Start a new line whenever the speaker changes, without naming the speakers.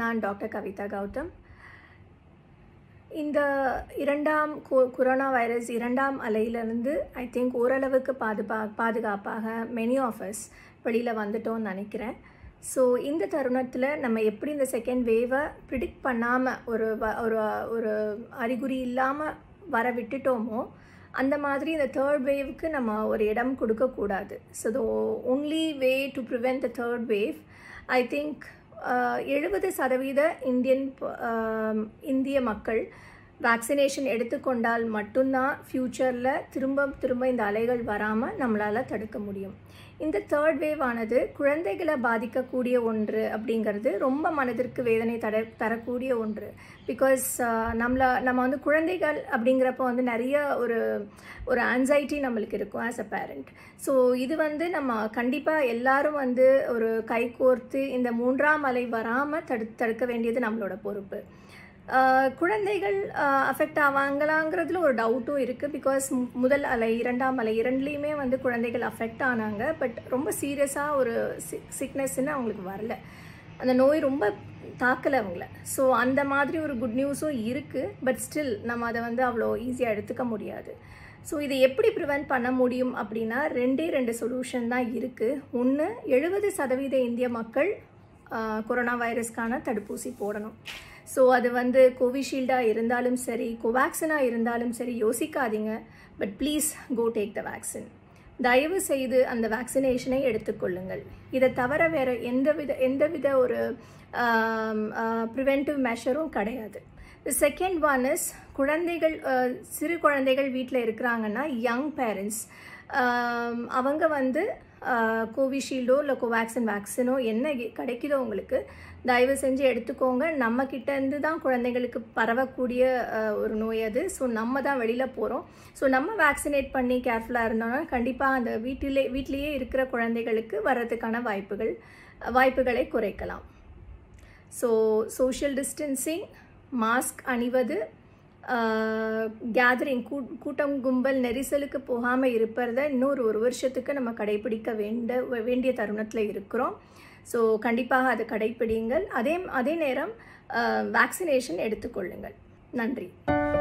நான் டாக்டர் கவிதா கௌதம் இந்த இரண்டாம் கொ- கொரோனா வைரஸ் இரண்டாம் அலையிலிருந்து ஐ திங்க் ஓரளவுக்கு பாதுகா பாதுகாப்பாக மெனி ஆஃப் அஸ் வெளியில் வந்துட்டோம்னு நினைக்கிறேன் ஸோ இந்த தருணத்தில் நம்ம எப்படி இந்த செகண்ட் வேவை ப்ரிடிக்ட் பண்ணாமல் ஒரு வ- ஒரு ஒரு அறிகுறி இல்லாமல் வர விட்டுட்டோமோ அந்த மாதிரி இந்த தேர்ட் வேவ்க்கு நம்ம ஒரு இடம் கொடுக்கக்கூடாது so the only way to prevent the third wave I think எழுபது சதவீத இந்தியன் ப- ஆம், இந்திய மக்கள் வேக்சினேஷன் எடுத்துக்கொண்டால் மட்டும்தான் ஃப்யூச்சரில் திரும்ப திரும்ப இந்த அலைகள் வராமல் நம்மளால் தடுக்க முடியும் இந்த தேர்ட் வேவ் ஆனது குழந்தைகளை பாதிக்கக்கூடிய ஒன்று அப்படிங்கிறது ரொம்ப மனதிற்கு வேதனை தர தரக்கூடிய ஒன்று பிகாஸ் நம்மள நம்ம வந்து குழந்தைகள் அப்படிங்கிறப்ப வந்து நிறைய ஒரு ஒரு ஆன்சைட்டி நம்மளுக்கு இருக்கும் ஆஸ் அ பேரண்ட் ஸோ இது வந்து நம்ம கண்டிப்பாக எல்லாரும் வந்து ஒரு கைகோர்த்து இந்த மூன்றாம் அலை வராமல் தடு தடுக்க வேண்டியது நம்மளோட பொறுப்பு ஆஹ் குழந்தைகள் அஃபெக்ட் ஆவாங்களாங்கிறதுல ஒரு டவுட்டும் இருக்குது பிகாஸ் முதல் அலை இரண்டாம் அலை இரண்டுலேயுமே வந்து குழந்தைகள் அஃபெக்ட் ஆனாங்க பட் ரொம்ப சீரியஸாக ஒரு சிக் சிக்னஸ்ன்னு அவங்களுக்கு வரல அந்த நோய் ரொம்ப தாக்கலை அவங்கள ஸோ அந்த மாதிரி ஒரு குட் நியூஸும் இருக்குது பட் ஸ்டில் நம்ம அதை வந்து அவ்வளோ ஈஸியாக எடுத்துக்க முடியாது ஸோ இதை எப்படி ப்ரிவென்ட் பண்ண முடியும் அப்படின்னா ரெண்டே ரெண்டு சொல்யூஷன் தான் இருக்குது ஒன்று எழுபது சதவீத இந்திய மக்கள் ஆஹ், கொரோனா வைரஸ்க்கான தடுப்பூசி போடணும் ஸோ அது வந்து கோவிஷீல்டாக இருந்தாலும் சரி கோவேக்சினாக இருந்தாலும் சரி யோசிக்காதீங்க but please go take the vaccine தயவு செய்து அந்த வேக்சினேஷனை எடுத்துக்கொள்ளுங்கள் இதை தவிர வேறு எந்தவித எந்தவித ஒரு ப்ரிவென்டிவ் மெஷரும் கிடையாது செகண்ட் ஒன் இஸ் குழந்தைகள் அஹ், சிறு குழந்தைகள் வீட்டில் இருக்கிறாங்கன்னா யங் பேரண்ட்ஸ் அவங்க வந்து கோவிஷீல்டோ இல்லை கோவேக்சின் வேக்சினோ என்ன கி- கிடைக்குதோ உங்களுக்கு தயவு செஞ்சு எடுத்துக்கோங்க நம்ம கிட்ட இருந்து தான் குழந்தைங்களுக்கு பரவக்கூடிய அஹ், ஒரு நோய் அது ஸோ நம்ம தான் வெளியில் போகிறோம் ஸோ நம்ம வேக்சினேட் பண்ணி கேர்ஃபுல்லாக இருந்தோம்னா கண்டிப்பாக அந்த வீட்டிலே வீட்டிலேயே இருக்கிற குழந்தைகளுக்கு வர்றதுக்கான வாய்ப்புகள் வாய்ப்புகளை குறைக்கலாம் ஸோ சோஷியல் டிஸ்டன்சிங் மாஸ்க் அணிவது கேதரிங் கூட்டம் கும்பல் நெரிசலுக்கு போகாமல் இருப்பதை இன்னொரு ஒரு வருஷத்துக்கு நம்ம கடைபிடிக்க வேண்ட வேண்டிய தருணத்தில் இருக்கிறோம் ஸோ கண்டிப்பாக அதை கடைபிடிங்கள் அதே அதே நேரம் வேக்சினேஷன் எடுத்துக்கொள்ளுங்கள் நன்றி